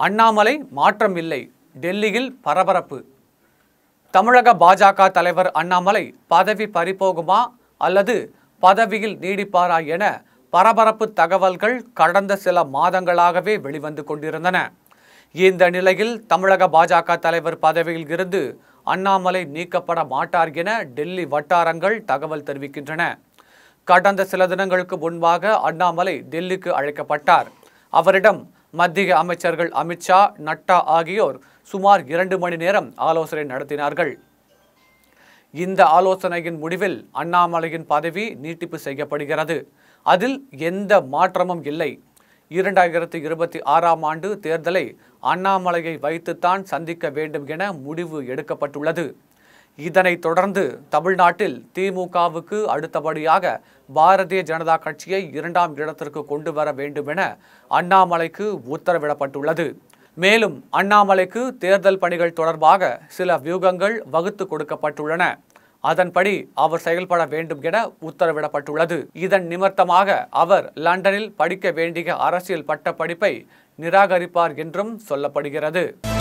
அண்ணாமலை மாற்றம் இல்லை டெல்லியில் பரபரப்பு தமிழக பாஜக தலைவர் அண்ணாமலை பதவி பறிபோகுமா அல்லது பதவியில் நீடிப்பாரா என பரபரப்பு தகவல்கள் கடந்த சில மாதங்களாகவே வெளிவந்து கொண்டிருந்தன இந்த நிலையில் தமிழக பாஜக தலைவர் பதவியில் இருந்து அண்ணாமலை நீக்கப்பட மாட்டார் என டெல்லி வட்டாரங்கள் தகவல் தெரிவிக்கின்றன கடந்த சில தினங்களுக்கு முன்பாக அண்ணாமலை டெல்லிக்கு அழைக்கப்பட்டார் அவரிடம் மத்திய அமைச்சர்கள் அமித்ஷா நட்டா ஆகியோர் சுமார் இரண்டு மணி நேரம் ஆலோசனை நடத்தினார்கள் இந்த ஆலோசனையின் முடிவில் அண்ணாமலையின் பதவி நீட்டிப்பு செய்யப்படுகிறது அதில் எந்த மாற்றமும் இல்லை இரண்டாயிரத்தி இருபத்தி ஆறாம் ஆண்டு தேர்தலை அண்ணாமலையை வைத்துத்தான் சந்திக்க வேண்டும் என முடிவு எடுக்கப்பட்டுள்ளது இதனைத் தொடர்ந்து தமிழ்நாட்டில் திமுகவுக்கு அடுத்தபடியாக பாரதிய ஜனதா கட்சியை இரண்டாம் இடத்திற்கு கொண்டு வர வேண்டும் என அண்ணாமலைக்கு உத்தரவிடப்பட்டுள்ளது மேலும் அண்ணாமலைக்கு தேர்தல் பணிகள் தொடர்பாக சில வியூகங்கள் வகுத்து கொடுக்கப்பட்டுள்ளன அதன்படி அவர் செயல்பட வேண்டும் என உத்தரவிடப்பட்டுள்ளது இதன் நிமித்தமாக அவர் லண்டனில் படிக்க வேண்டிய அரசியல் பட்ட படிப்பை நிராகரிப்பார் என்றும் சொல்லப்படுகிறது